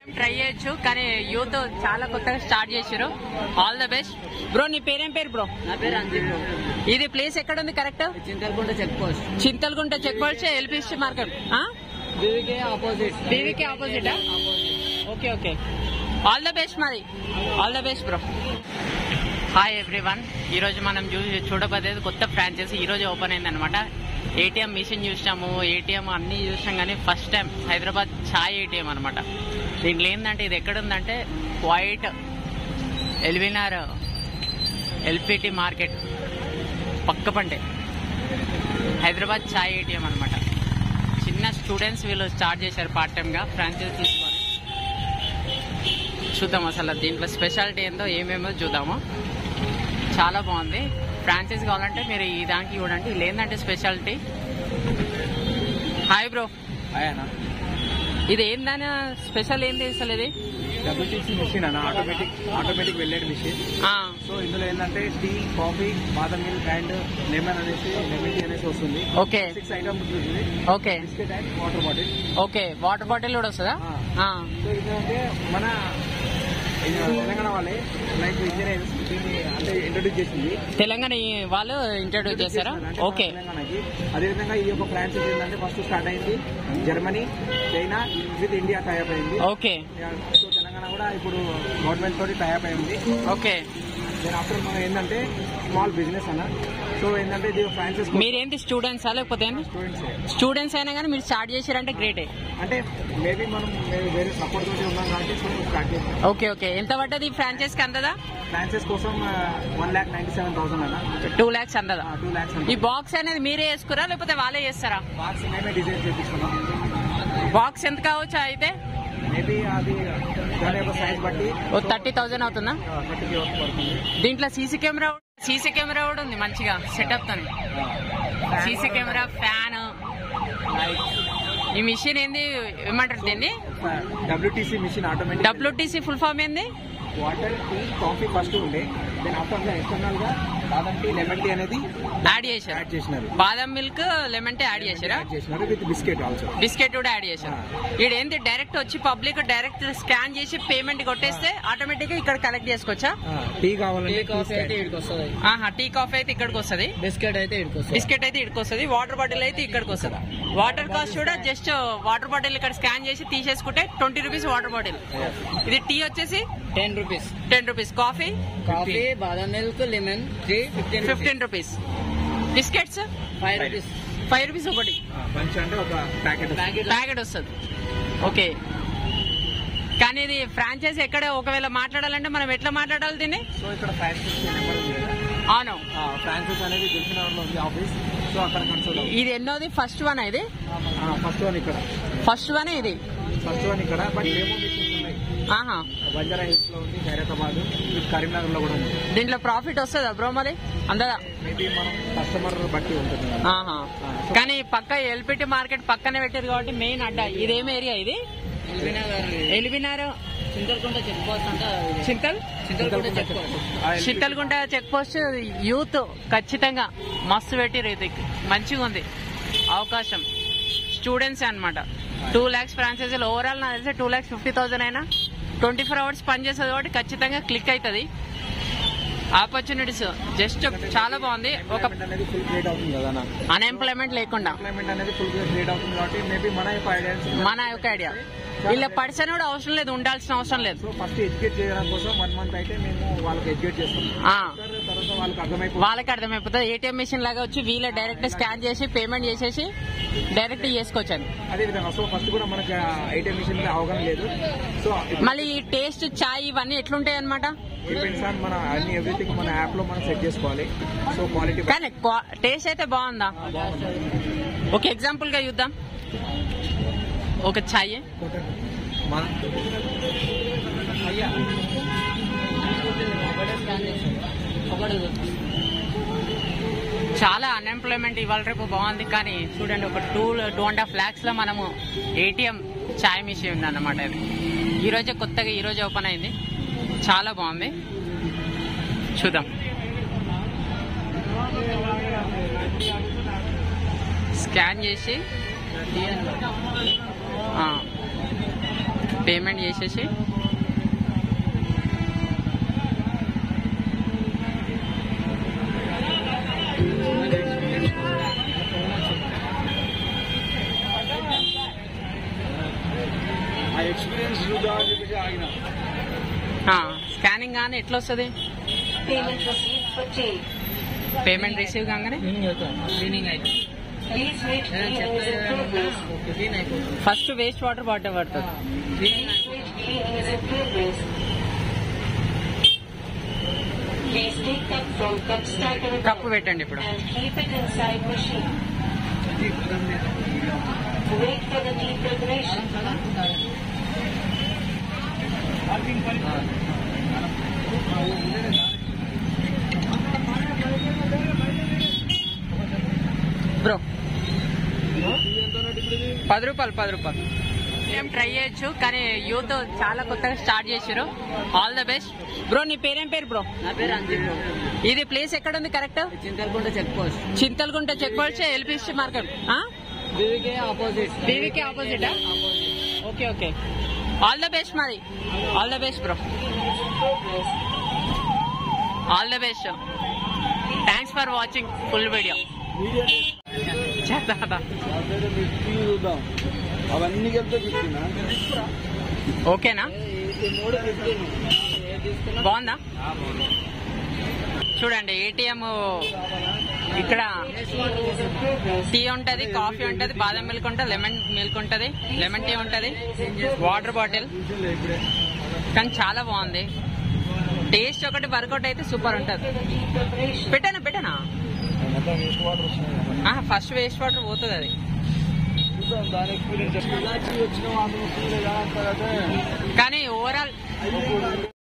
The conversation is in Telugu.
ట్రై చేయొచ్చు కానీ యూత్ చాలా కొత్తగా స్టార్ట్ చేశారు ఆల్ ద బెస్ట్ బ్రో నీ పేరేం పేరు బ్రో నా పేరు అంజిత్ ఇది ప్లేస్ ఎక్కడ ఉంది correct Chintalakunta check post Chintalagunta check post LPC market BVK opposite BVK opposite okay okay all the best మరి all the best bro hi everyone ఈ రోజు మనం చూ చూడబోయేది కొత్త ఫ్రాంచైజీ ఈ రోజు ఓపెన్ అయింది అనమాట ఏటీఎం మిషన్ చూసినాము ఏటీఎం అన్ని చూసినాం కానీ first time Hyderabad chai ATM అనమాట దీంట్లో ఏంటంటే ఇది ఎక్కడ ఉందంటే వైట్ ఎల్వినార్ ఎల్పిటి మార్కెట్ పక్క పంటే హైదరాబాద్ ఛాయ్ ఏటీఎం అనమాట చిన్న స్టూడెంట్స్ వీళ్ళు స్టార్ట్ చేశారు పార్ట్ టైంగా ఫ్రాంచైజ్ తీసుకొని చూద్దాం అసలు దీంట్లో స్పెషాలిటీ ఏందో ఏమేమో చూద్దాము చాలా బాగుంది ఫ్రాంచైజ్ కావాలంటే మీరు ఈ దానికి చూడండి ఇది ఏంటంటే స్పెషాలిటీ హాయ్ బ్రో అయ్యానా ఇది ఏందని స్పెషల్ ఏంది అసలు ఇది డబ్ల్యూటీసీ మిషన్ అన్న ఆటోమేటిక్ ఆటోమేటిక్ వెళ్ళేది మిషన్ ఆ, సో ఇందులో ఏంటంటే టీ కాఫీ బాదం మిల్క్ అండ్ లెమన్ అనేసి లెమన్ టీ అనేసి వస్తుంది ఓకే సిక్స్ ఐటమ్స్ ఉంటుంది okay biscuit and water bottle okay water bottle కూడా వస్తుందా ఆ, సో ఏంటంటే మన ఇది తెలంగాణ వాళ్ళే లైక్ ఇంజనీర్స్ దీన్ని అంటే ఇంట్రొడ్యూస్ చేసింది తెలంగాణ ఈ వాళ్ళు ఇంట్రడ్యూస్ చేశారా అంటే ఓకే మన తెలంగాణకి అదేవిధంగా ఈ యొక్క ఫ్రాంచైజ్ ఏంటంటే ఫస్ట్ స్టార్ట్ అయింది Germany China with India type అయింది ఓకే సో తెలంగాణ కూడా ఇప్పుడు గవర్నమెంట్ తోటి టైప్ అయింది ఓకే దాని ఆఫ్టర్ మనం ఏంటంటే స్మాల్ బిజినెస్ అన్న సో ఏంటంటే ఇది ఫ్రాంచైజ్ మీరేంటి స్టూడెంట్సా లేకపోతే ఏంటి? స్టూడెంట్స్ స్టూడెంట్స్ అయినా కానీ మీరు స్టార్ట్ చేశారంటే గ్రేటే అంటే మేబీ మనం మేము వేరే సపోర్ట్ తోటి ఉన్నాం కాబట్టి సో స్టార్ట్ చేస్తాం ఓకే ఓకే ఎంత పడ్డది ఫ్రాంచైజ్ కి అందదా ఫ్రాంచైజ్ కోసం one lakh ninety seven thousand అన్న టూ ల్యాక్స్ అందదా టూ ల్యాక్స్ ఈ బాక్స్ అనేది మీరే వేసుకురా లేకపోతే వాళ్ళే చేస్తారా బాక్స్ మేమే డిజైన్ చేపిస్తున్నాం బాక్స్ ఎంత కావచ్చు అయితే మేబీ అది దాని యొక్క సైజ్ బట్టి ఓ థర్టీ థౌజండ్ అవుతుందా థర్టీ వరకు పడుతుంది దీంట్లో సీసీ కెమెరా సీసీ కెమెరా కూడా ఉంది మంచిగా సెటప్ తో సీసీ కెమెరా ఫ్యాన్ ఈ మిషన్ ఏంది ఏమంటారు దీన్ని WTC machine automatic WTC full form ఏంది వాటర్ టీ కాఫీ ఫస్ట్ ఉండే దెన్ ఆఫ్టర్ ఎక్స్టర్నల్ గా బాదం టీ లెమన్ టీ అనేది యాడ్ చేశారు యాడ్ చేసినారు బాదం మిల్క్ లెమన్ టీ యాడ్ చేశారా యాడ్ చేసినారు విత్ బిస్కెట్ ఆల్సో బిస్కెట్ కూడా యాడ్ చేశారు ఇక్కడ ఏంది డైరెక్ట్ వచ్చి పబ్లిక్ డైరెక్ట్ స్కాన్ చేసి పేమెంట్ కొట్టేస్తే ఆటోమేటిక్ గా ఇక్కడ కలెక్ట్ చేసుకోవచ్చా టీ కావాలంటే కాఫీ అయితే ఇక్కడికి వస్తుంది ఆహా టీ కాఫీ అయితే ఇక్కడికి వస్తుంది బిస్కెట్ అయితే ఇక్కడికి వస్తుంది బిస్కెట్ అయితే ఇక్కడికి వస్తుంది వాటర్ బాటిల్ అయితే ఇక్కడికి వస్తుంది వాటర్ కాస్ట్ కూడా జస్ట్ వాటర్ బాటిల్ ఇక్కడ స్కాన్ చేసి తీసేసుకుంటే ట్వంటీ రూపీస్ వాటర్ బాటిల్ ఇది టీ వచ్చేసి ten rupees ten rupees coffee coffee బాదం milk lemon three fifteen fifteen rupees biscuits five rupees five rupees ఒకటి బంచ్ అంటే ఒక ప్యాకెట్ ప్యాకెట్ ప్యాకెట్ వస్తుంది ఓకే కానీ ఇది ఫ్రాంచైజ్ ఎక్కడ ఒకవేళ మాట్లాడాలంటే మనం ఎట్లా మాట్లాడాలి దీన్ని సో ఇక్కడ ఫ్రాన్సిస్ నెంబర్ ఉంది కదా అవును ఫ్రాన్సిస్ అనేది దిల్సునగర్ లో ఉంది ఆఫీస్ సో అక్కడ కన్సల్ట్ ఇది ఎన్నోది ఫస్ట్ వన్ ఇది ఫస్ట్ వన్ ఇక్కడ ఫస్ట్ వన్ ఇది ఫస్ట్ వన్ ఇక్కడ బట్ ఏమో మిషన్స్ ఉన్నాయి ఆహా బంజారా హిల్స్ లో ఉంది ఖైరతాబాద్ విత్ కరీంనగర్ లో కూడా ఉంది దీంట్లో ప్రాఫిట్ వస్తుందా బ్రో మరి అందదా మేబీ మనం కస్టమర్ బట్టి ఉంటుంది ఆహా కానీ పక్క ఎల్పిటి మార్కెట్ పక్కనే పెట్టారు కాబట్టి మెయిన్ అడ్డా ఇదేం ఏరియా ఇది ఎలివినార్ చింతలకుంట చెక్ పోస్ట్ అంటే ఇది. Chintal Chintalakunta check post Chintalagunta check post youth ఖచ్చితంగా మస్తు పెట్టిరు ఇది మంచిగా ఉంది అవకాశం స్టూడెంట్స్ అన్నమాట టూ ల్యాక్స్ ఫ్రాంచైజీలు ఓవరాల్ నాకు తెలిసి టూ ల్యాక్స్ ఫిఫ్టీ థౌసండ్ అయినా ట్వంటీ ఫోర్ అవర్స్ పనిచేస్తుంది కాబట్టి ఖచ్చితంగా క్లిక్ అవుతుంది ఆపర్చునిటీస్ జస్ట్ చాలా బాగుంది ఒక Employment అనేది ఫుల్ క్రియేట్ అవుతుంది కదా అన్న అన్ఎంప్లాయ్మెంట్ లేకుండా ఎంప్లాయ్మెంట్ అనేది ఫుల్ క్రియేట్ అవుతుంది కాబట్టి మేబీ మన యొక్క ఐడియాస్ మన యొక్క ఐడియా వీళ్ళ పర్సన్ కూడా అవసరం లేదు ఉండాల్సిన అవసరం లేదు సో ఫస్ట్ ఎడ్యుకేట్ చేయడం కోసం వన్ మంత్ అయితే మేము వాళ్ళకి ఎడ్యుకేట్ చేస్తాం ఆ, తర్వాత వాళ్ళకి అర్థమైపోతుంది వాళ్ళకి అర్థమైపోతుంది ఏటీఎం మిషన్ లాగా వచ్చి వీళ్ళే డైరెక్ట్ స్కాన్ చేసి పేమెంట్ చేసేసి డైరెక్ట్ చేసుకోవచ్చండి అదే విధంగా సో ఫస్ట్ కూడా మనకి ఐటమ్ మిషన్ మీద అవగాహన లేదు సో మళ్ళీ ఈ టేస్ట్ చాయ్ ఇవన్నీ ఎట్లుంటాయి అనమాట డిపెండ్స్ ఆన్ మన అన్ని ఎవ్రీథింగ్ మన యాప్ లో మనం సెట్ చేసుకోవాలి సో క్వాలిటీ కానీ టేస్ట్ అయితే బాగుందా ఒక ఎగ్జాంపుల్ గా చూద్దాం ఒక చాయ్ మన అయ్యా ఒకటి చాలా అన్ఎంప్లాయ్మెంట్ ఇవాళ రేపు బాగుంది కానీ చూడండి ఒక two two and half lakhs లో మనము ఏటీఎం ఛాయ్ మిషన్ ఉంది అన్నమాట ఇది ఈ రోజే కొత్తగా ఈ రోజే ఓపెన్ అయింది చాలా బాగుంది చూద్దాం స్కాన్ చేసి ఆ, పేమెంట్ చేసేసి ఆ ఎక్స్పీరియన్స్ చూద్దాం అని చెప్పేసి ఆగిన స్కానింగ్ కానీ ఎట్లా వస్తుంది Payment received for change. Payment receive కాగానే క్లీనింగ్ అవుతుంది క్లీనింగ్ అయితే Please wait cleaning is in progress. Clean అయిపోతుంది ఫస్ట్ వేస్ట్ వాటర్ బాటిల్ పడుతుంది cleaning Please wait cleaning is in progress. Please take cup from cup stacker cup పెట్టండి ఇప్పుడు and keep it inside machine. Wait for the deep preparation. Bro పది రూపాయలు పది రూపాయలు ఏం ట్రై చేయొచ్చు కానీ యూత్ చాలా కొత్తగా స్టార్ట్ చేసారు ఆల్ ద బెస్ట్ బ్రో నీ పేరేం పేరు బ్రో నా పేరు అంజిత్ ఇది ప్లేస్ ఎక్కడ ఉంది correct Chintalakunta check post Chintalagunta check post LPC market BVK opposite BVK opposite okay okay all the best మరి all the best bro all the best thanks for watching full video చేద్దా చూద్దాం అవన్నీ కలిపితే ఫిఫ్టీనా ఓకేనా ఈ మూడు ఫిఫ్టీన్ తీసుకున్నా బాగుందా చూడండి ఏటీఎం ఇక్కడ టీ ఉంటది కాఫీ ఉంటది బాదం మిల్క్ ఉంటది లెమన్ మిల్క్ ఉంటది లెమన్ టీ ఉంటది వాటర్ బాటిల్ ఇప్పుడే కానీ చాలా బాగుంది టేస్ట్ ఒకటి వర్కౌట్ అయితే సూపర్ ఉంటది పెట్టానా పెట్టానా మొత్తం వేస్ట్ వాటర్ వస్తున్నాయి ఫస్ట్ వేస్ట్ వాటర్ పోతుంది అది చూద్దాం దాని ఎక్స్పీరియన్స్ వచ్చిన వాటర్ వస్తుంది లేదా అంటారంటే కానీ ఓవరాల్